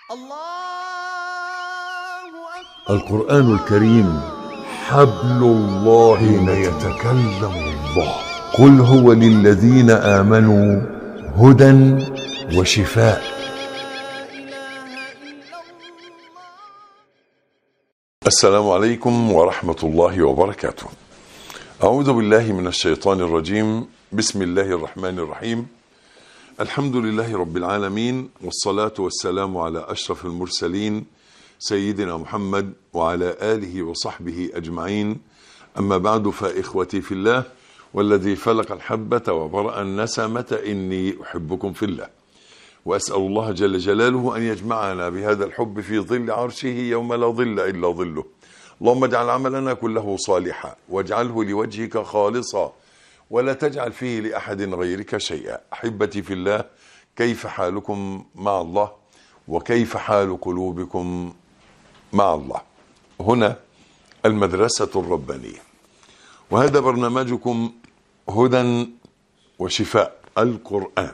الله أكبر القرآن الكريم حبل الله حين يتكلم الله قل هو للذين آمنوا هدى وشفاء لا إله إلا الله السلام عليكم ورحمة الله وبركاته أعوذ بالله من الشيطان الرجيم بسم الله الرحمن الرحيم الحمد لله رب العالمين والصلاة والسلام على أشرف المرسلين سيدنا محمد وعلى آله وصحبه أجمعين أما بعد فإخوتي في الله والذي فلق الحبة وبرأ النسمة إني أحبكم في الله وأسأل الله جل جلاله أن يجمعنا بهذا الحب في ظل عرشه يوم لا ظل إلا ظله اللهم اجعل عملنا كله صالحا واجعله لوجهك خالصا ولا تجعل فيه لأحد غيرك شيئا أحبتي في الله كيف حالكم مع الله وكيف حال قلوبكم مع الله هنا المدرسة الربانية وهذا برنامجكم هدى وشفاء القرآن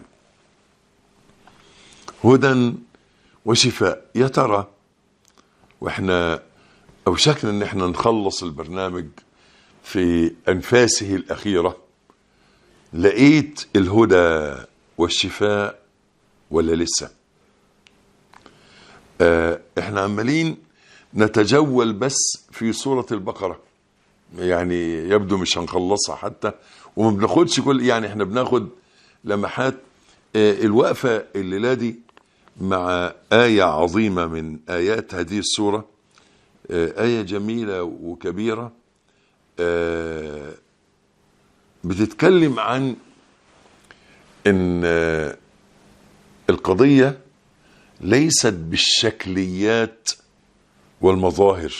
هدى وشفاء يا ترى واحنا اوشكنا ان احنا نخلص البرنامج في انفاسه الاخيره لقيت الهدى والشفاء ولا لسه آه احنا عمالين نتجول بس في سوره البقره يعني يبدو مش هنخلصها حتى وما بناخدش كل يعني احنا بناخد لمحات آه، الوقفة الليلة دي مع آية عظيمة من آيات هذه السورة آه، آية جميلة وكبيرة آه، بتتكلم عن ان آه، القضية ليست بالشكليات والمظاهر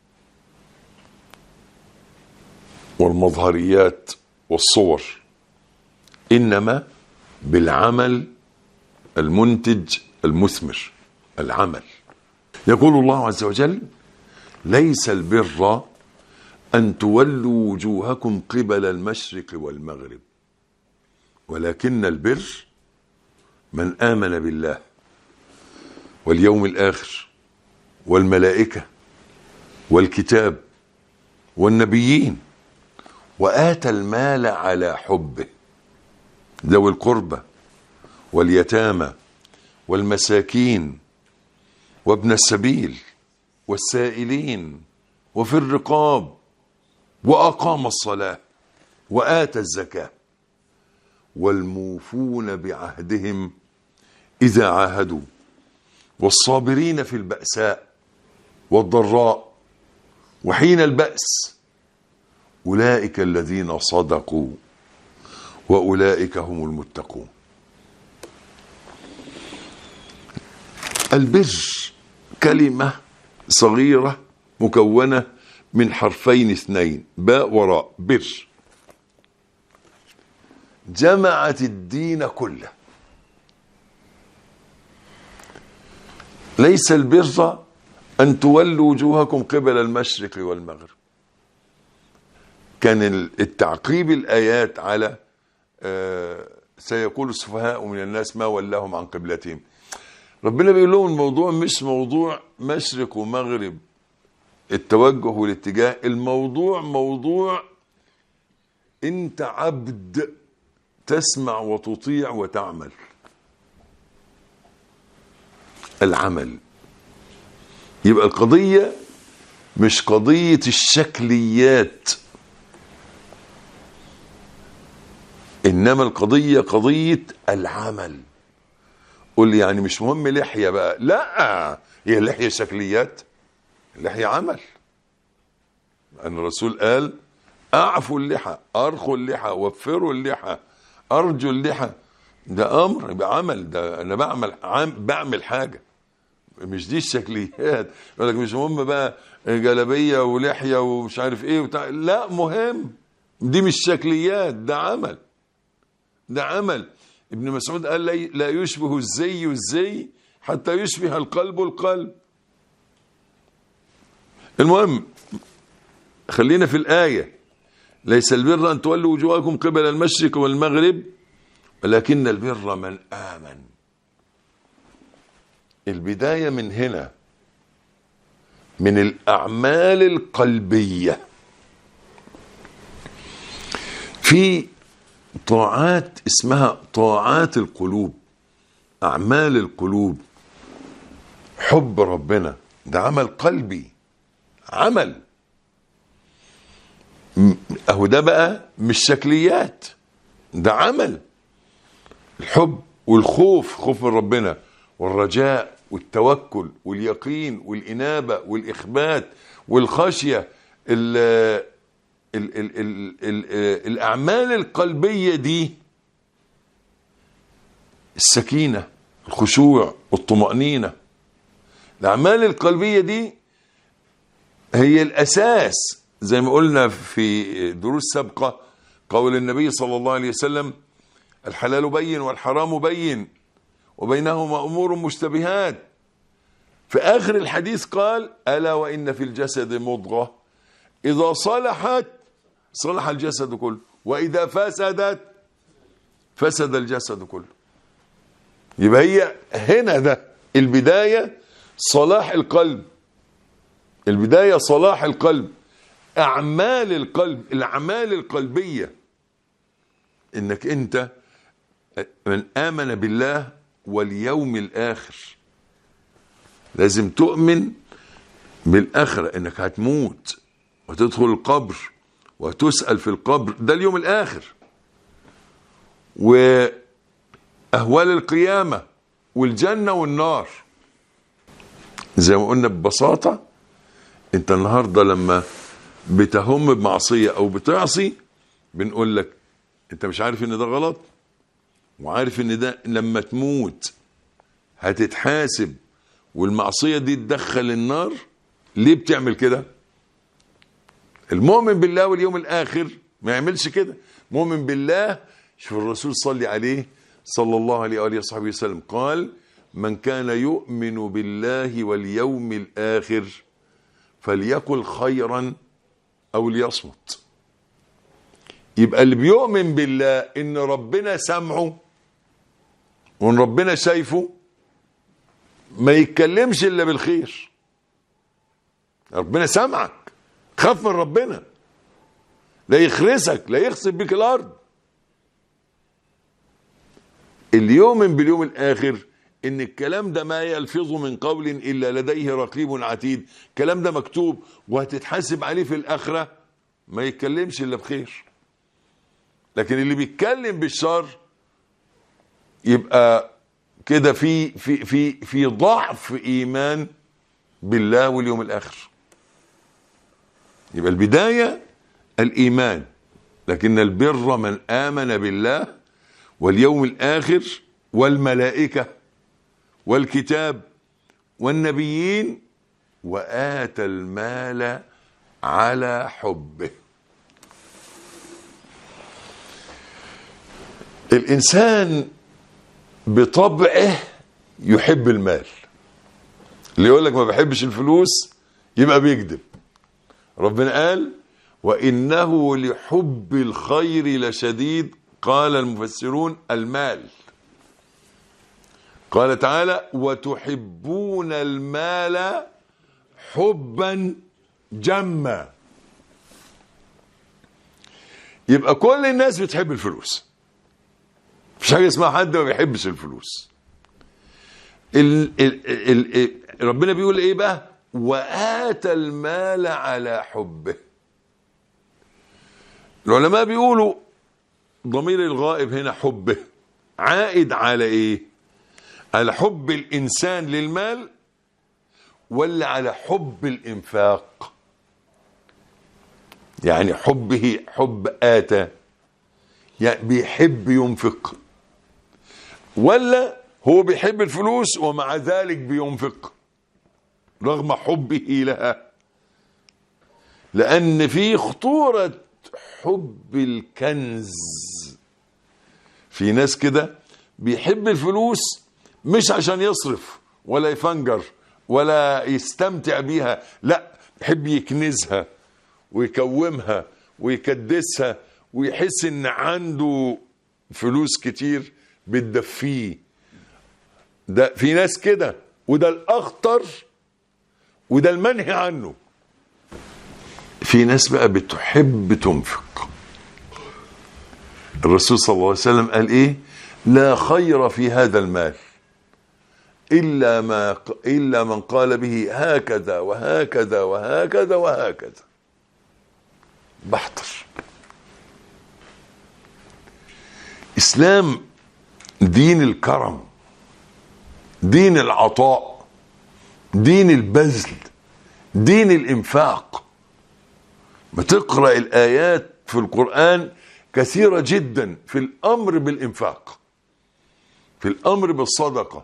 والمظهريات والصور انما بالعمل المنتج المثمر العمل يقول الله عز وجل ليس البر ان تولوا وجوهكم قبل المشرق والمغرب ولكن البر من امن بالله واليوم الاخر والملائكه والكتاب والنبيين واتى المال على حبه ذوي القربى واليتامى والمساكين وابن السبيل والسائلين وفي الرقاب واقام الصلاه واتى الزكاه والموفون بعهدهم اذا عاهدوا والصابرين في الباساء والضراء وحين الباس اولئك الذين صدقوا واولئك هم المتقون البر كلمه صغيره مكونه من حرفين اثنين باء وراء بر جمعت الدين كله ليس البر ان تولوا وجوهكم قبل المشرق والمغرب كان التعقيب الايات على آه، سيقول السفهاء من الناس ما ولاهم عن قبلتهم ربنا بيقول لهم الموضوع مش موضوع مشرق ومغرب التوجه والاتجاه الموضوع موضوع انت عبد تسمع وتطيع وتعمل العمل يبقى القضية مش قضية الشكليات انما القضية قضية العمل قول لي يعني مش مهم لحية بقى لا هي اللحية شكليات اللحية عمل أن الرسول قال أعفوا اللحى أرخوا اللحى وفروا اللحى أرجوا اللحى ده أمر يبقى عمل ده أنا بعمل عم بعمل حاجة مش دي الشكليات يقول لك مش مهم بقى جلبية ولحية ومش عارف إيه وتع... لا مهم دي مش شكليات ده عمل ده عمل ابن مسعود قال لا- لا يشبه الزي الزي حتى يشبه القلب القلب المهم خلينا في الآية ليس البر أن تولوا وجوهكم قبل المشرق والمغرب ولكن البر من آمن البداية من هنا من الأعمال القلبية في طاعات اسمها طاعات القلوب أعمال القلوب حب ربنا ده عمل قلبي عمل م- اهو ده بقى مش شكليات ده عمل الحب والخوف خوف من ربنا والرجاء والتوكل واليقين والإنابة والإخبات والخشية ال ال ال ال ال الأعمال القلبية دي السكينة الخشوع والطمأنينة الأعمال القلبية دي هي الأساس زي ما قلنا في دروس سابقة قول النبي صلى الله عليه وسلم الحلال بين والحرام بين وبينهما أمور مشتبهات في آخر الحديث قال ألا وإن في الجسد مضغة إذا صلحت صلح الجسد كله وإذا فسدت فسد الجسد كله يبقى هي هنا ده البداية صلاح القلب البداية صلاح القلب أعمال القلب الأعمال القلبية إنك أنت من آمن بالله واليوم الآخر لازم تؤمن بالآخرة إنك هتموت وتدخل القبر وتسأل في القبر ده اليوم الآخر وأهوال القيامة والجنة والنار زي ما قلنا ببساطة انت النهاردة لما بتهم بمعصية او بتعصي بنقول لك انت مش عارف ان ده غلط وعارف ان ده لما تموت هتتحاسب والمعصية دي تدخل النار ليه بتعمل كده المؤمن بالله واليوم الاخر ما يعملش كده مؤمن بالله شوف الرسول صلي عليه صلى الله عليه وآله وصحبه وسلم قال من كان يؤمن بالله واليوم الآخر فليقل خيرا أو ليصمت يبقى اللي بيؤمن بالله إن ربنا سمعه وإن ربنا شايفه ما يتكلمش إلا بالخير ربنا سمعك خاف من ربنا لا يخرسك لا يخسف بك الأرض اللي يؤمن باليوم الآخر ان الكلام ده ما يلفظ من قول الا لديه رقيب عتيد الكلام ده مكتوب وهتتحاسب عليه في الاخره ما يتكلمش الا بخير لكن اللي بيتكلم بالشر يبقى كده في في في في ضعف ايمان بالله واليوم الاخر يبقى البدايه الايمان لكن البر من امن بالله واليوم الاخر والملائكه والكتاب والنبيين وآتى المال على حبه الإنسان بطبعه يحب المال اللي يقول لك ما بحبش الفلوس يبقى بيكذب ربنا قال وإنه لحب الخير لشديد قال المفسرون المال قال تعالى وتحبون المال حبا جما يبقى كل الناس بتحب الفلوس مفيش حاجه اسمها حد ما بيحبش الفلوس ال ال ال ال ربنا بيقول ايه بقى واتى المال على حبه العلماء بيقولوا ضمير الغائب هنا حبه عائد على ايه على حب الإنسان للمال ولا على حب الإنفاق يعني حبه حب آتى يعني بيحب ينفق ولا هو بيحب الفلوس ومع ذلك بينفق رغم حبه لها لأن في خطورة حب الكنز في ناس كده بيحب الفلوس مش عشان يصرف ولا يفنجر ولا يستمتع بيها لا بيحب يكنزها ويكومها ويكدسها ويحس ان عنده فلوس كتير بتدفيه ده في ناس كده وده الاخطر وده المنهي عنه في ناس بقى بتحب تنفق الرسول صلى الله عليه وسلم قال ايه لا خير في هذا المال الا ما الا من قال به هكذا وهكذا وهكذا وهكذا بحتر اسلام دين الكرم دين العطاء دين البذل دين الانفاق ما تقرا الايات في القران كثيره جدا في الامر بالانفاق في الامر بالصدقه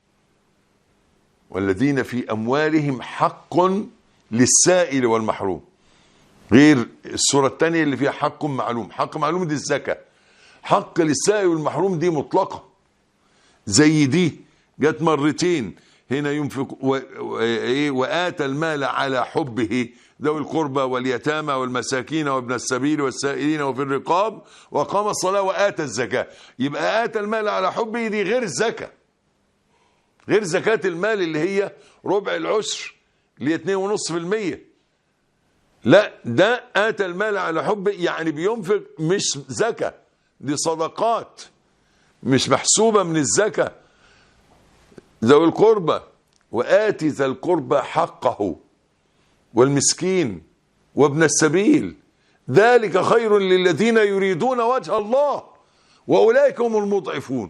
والذين في اموالهم حق للسائل والمحروم غير السوره الثانيه اللي فيها حق معلوم حق معلوم دي الزكاه حق للسائل والمحروم دي مطلقه زي دي جت مرتين هنا ينفق و... و... إيه؟ وآتى المال على حبه ذوي القربى واليتامى والمساكين وابن السبيل والسائلين وفي الرقاب وقام الصلاة وآتى الزكاة يبقى آتى المال على حبه دي غير الزكاة غير زكاة المال اللي هي ربع العشر اللي هي 2.5% لا ده آتى المال على حبه يعني بينفق مش زكاة دي صدقات مش محسوبة من الزكاة ذوي القربى وآتي ذا القربى حقه والمسكين وابن السبيل ذلك خير للذين يريدون وجه الله وأولئك هم المضعفون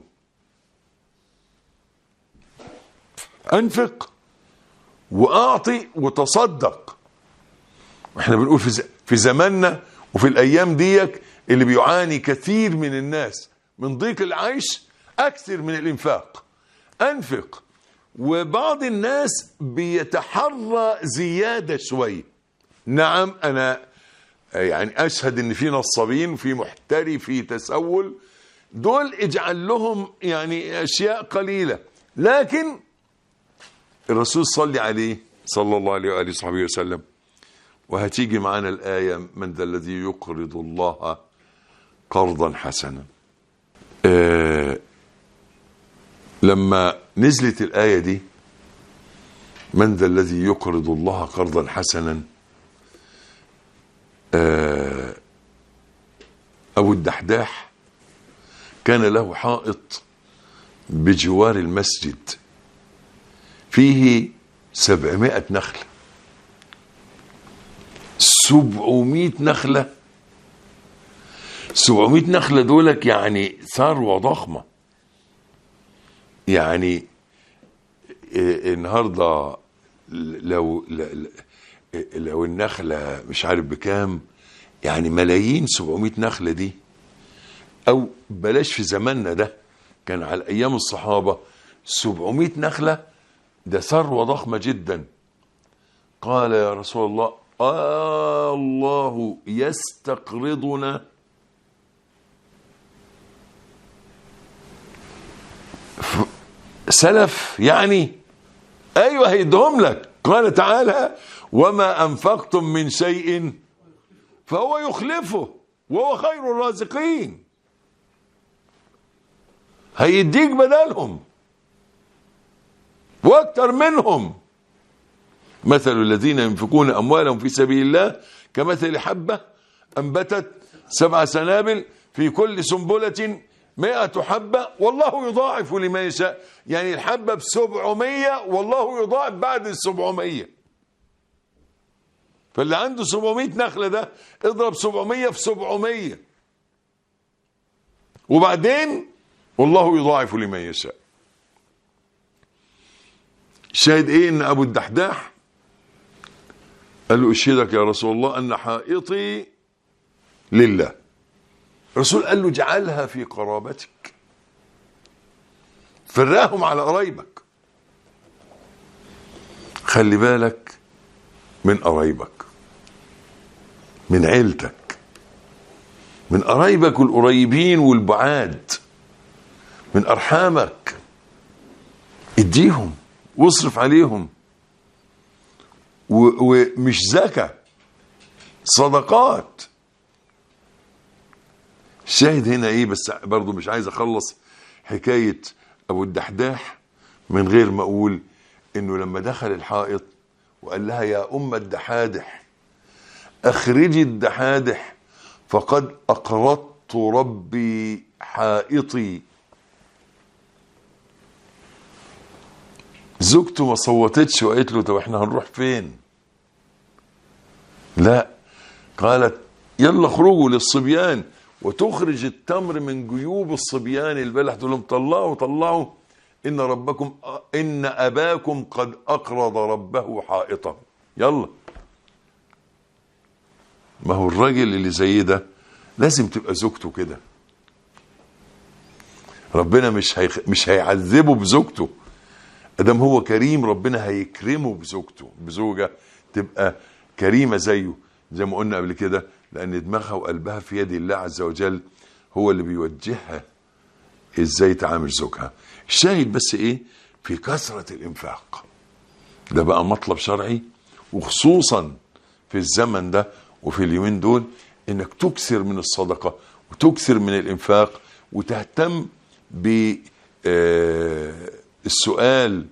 أنفق وأعطي وتصدق احنا بنقول في ز- في زماننا وفي الأيام ديك اللي بيعاني كثير من الناس من ضيق العيش أكثر من الإنفاق أنفق وبعض الناس بيتحرى زيادة شوية نعم أنا يعني أشهد إن في نصابين وفي محتري في تسول دول اجعل لهم يعني أشياء قليلة لكن الرسول صلي عليه صلى الله عليه وآله وصحبه وسلم وهتيجي معانا الآية من ذا الذي يقرض الله قرضا حسنا آه لما نزلت الآية دي من ذا الذي يقرض الله قرضا حسنا آه أبو الدحداح كان له حائط بجوار المسجد فيه سبعمائة نخلة سبعمائة نخلة سبعمائة نخلة دولك يعني ثروة ضخمة يعني إيه النهارده لو ل- لو النخله مش عارف بكام يعني ملايين 700 نخله دي او بلاش في زماننا ده كان على ايام الصحابه 700 نخله ده ثروه ضخمه جدا قال يا رسول الله آه الله يستقرضنا سلف يعني ايوه هيدهم لك قال تعالى وما انفقتم من شيء فهو يخلفه وهو خير الرازقين هيديك بدلهم واكثر منهم مثل الذين ينفقون اموالهم في سبيل الله كمثل حبه انبتت سبع سنابل في كل سنبله مئة حبة والله يضاعف لمن يشاء يعني الحبة بسبعمية والله يضاعف بعد السبعمية فاللي عنده سبعمية نخلة ده اضرب سبعمية في سبعمية وبعدين والله يضاعف لمن يشاء الشاهد ايه ان ابو الدحداح قال له اشهدك يا رسول الله ان حائطي لله الرسول قال له اجعلها في قرابتك فراهم على قرايبك خلي بالك من قرايبك من عيلتك من قرايبك القريبين والبعاد من ارحامك اديهم واصرف عليهم و- ومش زكاه صدقات الشاهد هنا ايه بس برضو مش عايز اخلص حكاية ابو الدحداح من غير ما اقول انه لما دخل الحائط وقال لها يا ام الدحادح اخرجي الدحادح فقد اقرضت ربي حائطي زوجته ما صوتتش وقالت له طب احنا هنروح فين لا قالت يلا اخرجوا للصبيان وتخرج التمر من جيوب الصبيان البلح تقول لهم طلعوا طلعوا ان ربكم ان اباكم قد اقرض ربه حائطا يلا ما هو الراجل اللي زي ده لازم تبقى زوجته كده ربنا مش هيخ... مش هيعذبه بزوجته ادام هو كريم ربنا هيكرمه بزوجته بزوجه تبقى كريمه زيه زي ما قلنا قبل كده لان دماغها وقلبها في يد الله عز وجل هو اللي بيوجهها ازاي تعامل زوجها الشاهد بس ايه في كثره الانفاق ده بقى مطلب شرعي وخصوصا في الزمن ده وفي اليومين دول انك تكثر من الصدقه وتكثر من الانفاق وتهتم ب آه، السؤال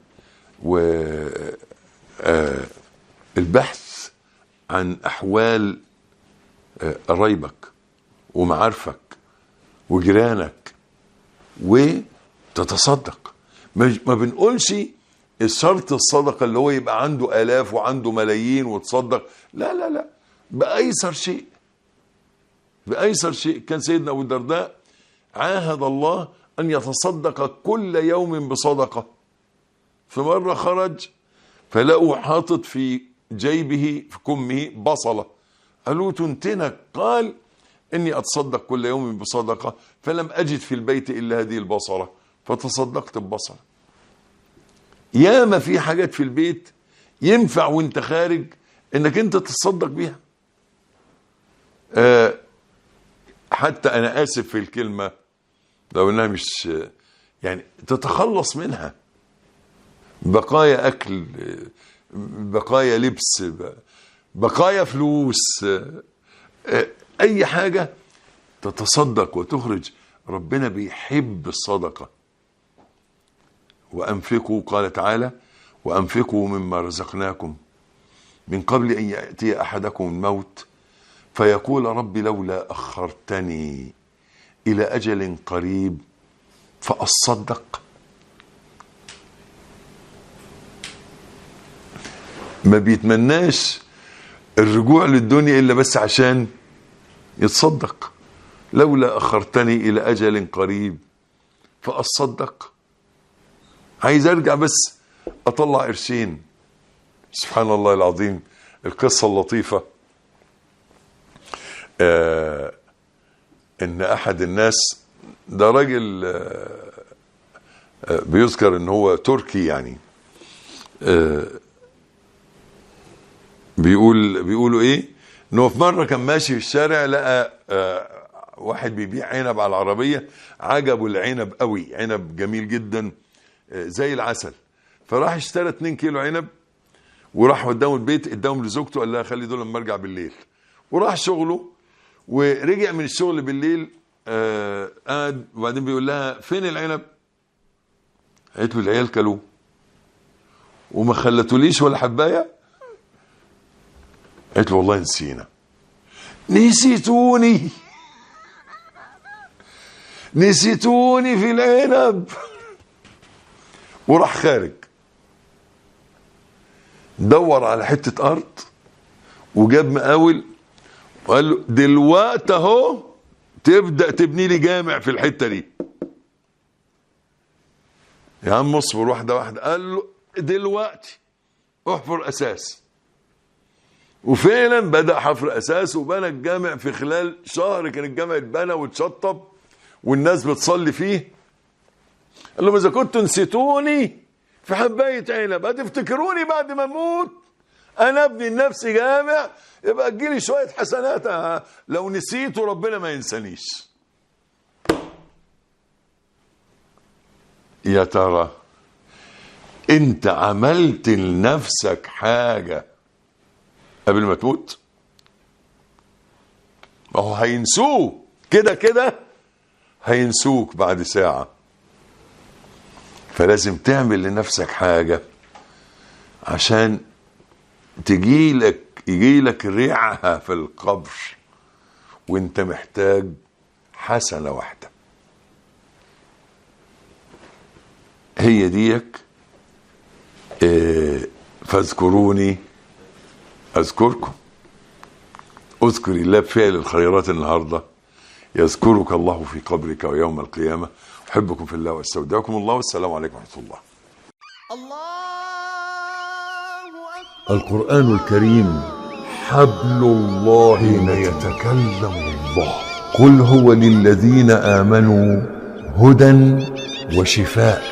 والبحث عن احوال آه، قرايبك ومعارفك وجيرانك وتتصدق ما ما بنقولش الشرط الصدقه اللي هو يبقى عنده الاف وعنده ملايين وتصدق لا لا لا بايسر شيء بايسر شيء كان سيدنا ابو الدرداء عاهد الله ان يتصدق كل يوم بصدقه فمره خرج فلقوا حاطط في جيبه في كمه بصله قالوا تنتنك قال اني اتصدق كل يوم بصدقه فلم اجد في البيت الا هذه البصله فتصدقت ببصله ياما في حاجات في البيت ينفع وانت خارج انك انت تتصدق بيها آه حتى انا اسف في الكلمه لو انها مش يعني تتخلص منها بقايا اكل بقايا لبس بقايا فلوس آه، اي حاجه تتصدق وتخرج ربنا بيحب الصدقه وانفقوا قال تعالى وانفقوا مما رزقناكم من قبل ان ياتي احدكم الموت فيقول رب لولا اخرتني الى اجل قريب فاصدق ما بيتمناش الرجوع للدنيا الا بس عشان يتصدق لولا اخرتني الى اجل قريب فاصدق عايز ارجع بس اطلع قرشين سبحان الله العظيم القصه اللطيفه آه ان احد الناس ده راجل آه آه بيذكر ان هو تركي يعني آه بيقول بيقولوا ايه ان هو في مره كان ماشي في الشارع لقى آه واحد بيبيع عنب على العربيه عجبه العنب قوي عنب جميل جدا آه زي العسل فراح اشترى 2 كيلو عنب وراح قدام البيت اداهم لزوجته قال لها خلي دول لما ارجع بالليل وراح شغله ورجع من الشغل بالليل آه قعد وبعدين بيقول لها فين العنب؟ قالت له العيال كلوه وما خلتوليش ولا حبايه قالت له والله نسينا نسيتوني نسيتوني في العنب وراح خارج دور على حتة أرض وجاب مقاول وقال له دلوقتي اهو تبدأ تبني لي جامع في الحتة دي يا عم اصبر واحدة واحدة قال له دلوقتي احفر أساس وفعلا بدأ حفر أساس وبنى الجامع في خلال شهر كان الجامع اتبنى واتشطب والناس بتصلي فيه قال لهم إذا كنتوا نسيتوني في حباية عنب هتفتكروني بعد ما أموت أنا أبني لنفسي جامع يبقى تجيلي شوية حسنات لو نسيته ربنا ما ينسانيش يا ترى انت عملت لنفسك حاجه قبل ما تموت ما هو هينسوه كده كده هينسوك بعد ساعة فلازم تعمل لنفسك حاجة عشان تجيلك يجيلك ريعها في القبر وانت محتاج حسنة واحدة هي ديك اه فاذكروني اذكركم اذكر الله بفعل الخيرات النهارده يذكرك الله في قبرك ويوم القيامه احبكم في الله واستودعكم الله والسلام عليكم ورحمه الله الله أكبر القرآن الكريم حبل الله حين يتكلم الله قل هو للذين آمنوا هدى وشفاء